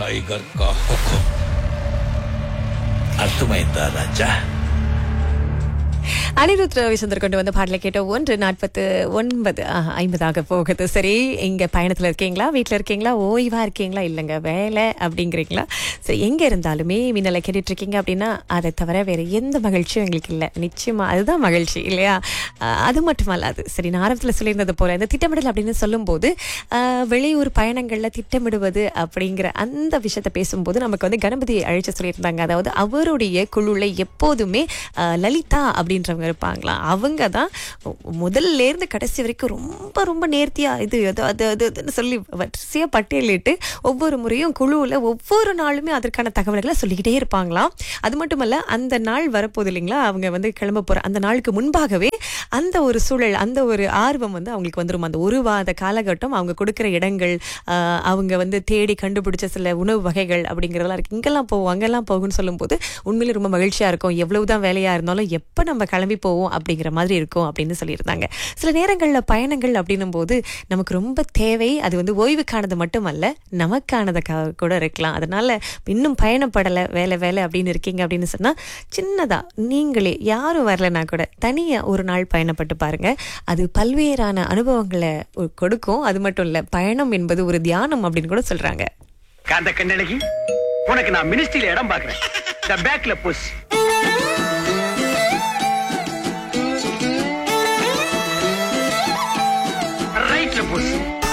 tiger का हुक्म अर्थమైందా ராஜா அனிருத் ரவிச்சந்தர் கொண்டு வந்த பாடலை கேட்ட ஒன்று நாற்பத்து ஒன்பது ஆஹ், ஐம்பதாக போகுது சரி இங்க பயணத்துல இருக்கீங்களா வீட்ல இருக்கீங்களா ஓய்வா இருக்கீங்களா இல்லைங்க வேலை அப்படிங்கிறீங்களா சரி எங்க இருந்தாலுமே மின்னலை கேட்டுட்டு இருக்கீங்க அப்படின்னா அதை தவிர வேற எந்த மகிழ்ச்சியும் எங்களுக்கு இல்லை நிச்சயமா அதுதான் மகிழ்ச்சி இல்லையா ஆஹ், அது மட்டுமல்லாது சரி நான் ஆரம்பத்தில் சொல்லியிருந்தது போல இந்த திட்டமிடல் அப்படின்னு சொல்லும்போது ஆஹ், வெளியூர் பயணங்கள்ல திட்டமிடுவது அப்படிங்கிற அந்த விஷயத்த பேசும்போது நமக்கு வந்து கணபதி அழைச்சு சொல்லியிருந்தாங்க அதாவது அவருடைய குழுல எப்போதுமே ஆஹ், லலிதா அப்படின்றவங்க இருப்பாங்களாம் அவங்க தான் முதல்ல இருந்து கடைசி வரைக்கும் ரொம்ப ரொம்ப நேர்த்தியா இது அது அது அது அதுன்னு சொல்லி வரிசையா பட்டியலிட்டு ஒவ்வொரு முறையும் குழுவில் ஒவ்வொரு நாளுமே அதற்கான தகவல்களை சொல்லிக்கிட்டே இருப்பாங்களாம் அது மட்டுமல்ல அந்த நாள் வரப்போகுது இல்லைங்களா அவங்க வந்து கிளம்ப போற அந்த நாளுக்கு முன்பாகவே அந்த ஒரு சூழல் அந்த ஒரு ஆர்வம் வந்து அவங்களுக்கு வந்துரும் அந்த ஒரு வாத காலகட்டம் அவங்க கொடுக்குற இடங்கள் ஆஹ், அவங்க வந்து தேடி கண்டுபிடிச்ச சில உணவு வகைகள் அப்படிங்கிறதெல்லாம் இருக்கு இங்கெல்லாம் போவோம் அங்கெல்லாம் போகும்னு சொல்லும்போது உண்மையிலே ரொம்ப மகிழ்ச்சியா இருக்கும் எவ்வளவுதான் வேலையா இருந்தாலும் எப்போ நம்ம கிளம்பி போவோம் அப்படிங்கிற மாதிரி இருக்கும் அப்படின்னு சொல்லியிருந்தாங்க சில நேரங்களில் பயணங்கள் அப்படின்னும் போது நமக்கு ரொம்ப தேவை அது வந்து ஓய்வுக்கானது மட்டுமல்ல நமக்கானது கூட இருக்கலாம் அதனால இன்னும் பயணப்படலை வேலை வேலை அப்படின்னு இருக்கீங்க அப்படின்னு சொன்னா சின்னதா நீங்களே யாரும் வரலனா கூட தனியா ஒரு நாள் பயணப்பட்டு பாருங்க அது பல்வேறான அனுபவங்களை ஒ- கொடுக்கும் அது மட்டும் இல்ல பயணம் என்பது ஒரு தியானம் அப்படின்னு கூட சொல்றாங்க காந்த கண்ணழகி உனக்கு நான் மினிஸ்ட்ரியில இடம் பாக்குறேன் த பேக்ல புஷ்